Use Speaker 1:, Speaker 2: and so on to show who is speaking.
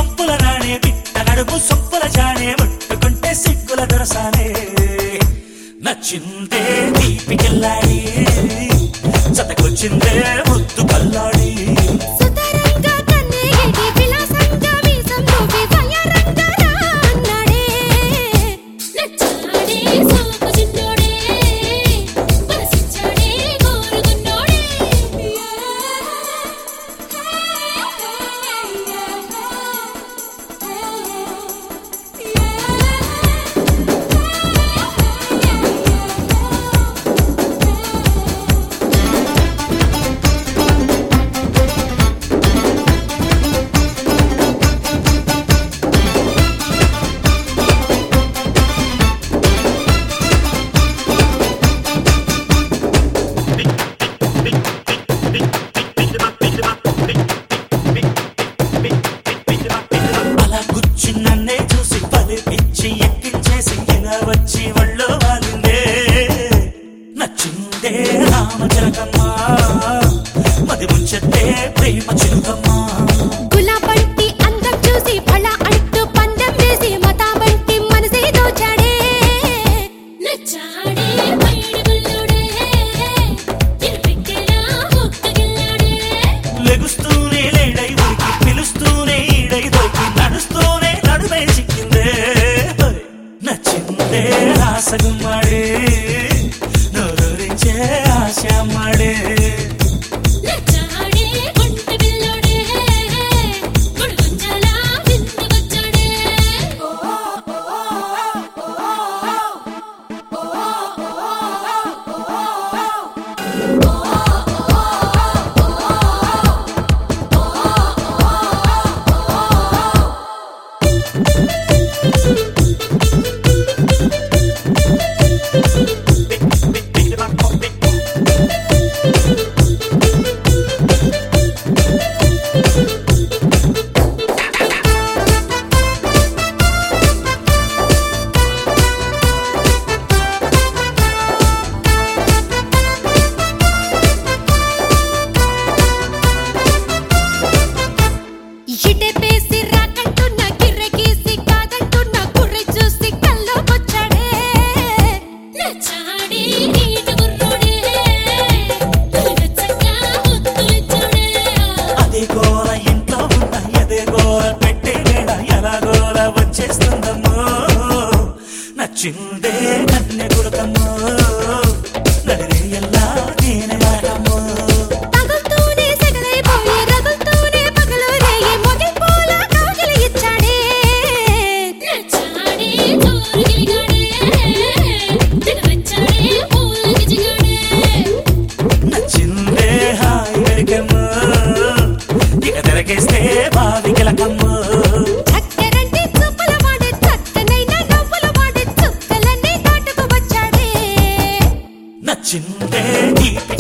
Speaker 1: ముప్పుల రాణే పిట్ట నడుము సొప్పుల జానే ముట్టుకుంటే సిగ్గుల దొరసానే నచ్చిందే తీపి కిల్లాడి జతకొచ్చిందే ముద్దు కల్లాడి
Speaker 2: సుతరంగా కన్నెగిడి విలాసంగా వీసం నవ్వి వయ్యారంగా రా అన్నాడే. నచ్చాడే సోకు చిన్నోడే, మనసిచ్చాడే కోరుకున్నోడే.
Speaker 1: అలా గుచ్చి నన్నే చూసి పది పిచ్చి ఎక్కించేసి ఇలా వచ్చి ఒళ్ళో వాలిందే నచ్చిందే రామచరకమ్మ మది ముంచెత్తే ప్రేమ చిరుకమ్మ
Speaker 2: గులాబంటి అందం చూసి ఫళ అంటూ పందెం వేసి మతాబంటి మనసే దోచాడే నచ్చాడే పైడి బుల్లుడే ఇరుపెక్కేలా ముక్కగిల్లాడే
Speaker 1: లెగుస్తూనే లేడై ఉరికి పిలుస్తూనే ఈడై దొరికి నడుస్తూనే నడుమే చిక్కిందే హోయ్! నచ్చిందే రాసగుమ్మాడే నోరూరించే ఆశామ్మాడే
Speaker 2: నచ్చాడే కొంట బిల్లుడే గుడుగుంజాలా విందు వచ్చాడే ఇటే పేసి రాకంటున్న గిర్రెగీసి కాదంటున్న గుర్రె చూసి కల్లోకొచ్చాడే నచ్చాడే నీటి గుర్రోడే వెచ్చగా ముద్దులిచ్చాడే
Speaker 1: అదే గోల ఇంట్లో ఉన్న ఎదే గోల పెట్టే వేళ ఎలా గోల వచ్చేస్తుందమ్మో నచ్చిందే కన్నె కొడుకమ్మో నడిరే ఎలా నేనే వాడమ్మో
Speaker 2: తగులుతూనే సెగలైపోయి రగులుతూనే పగలు రేయి మొగిపోల కౌగిలి ఇచ్చాడే నచ్చాడే జోరు గిలిగాడే తినవచ్చాడే పూల గిజిగాడే
Speaker 1: నచ్చిందే హాయి వెలికమ్మో ఇక తెరకేస్తే బావి కిలకమ్మో
Speaker 2: చక్కరంటి చూపుల వాడే చక్కనైన నవ్వుల వాడే చుక్కలన్నీ దాటుకు వచ్చాడే
Speaker 1: నచ్చిందే తీపి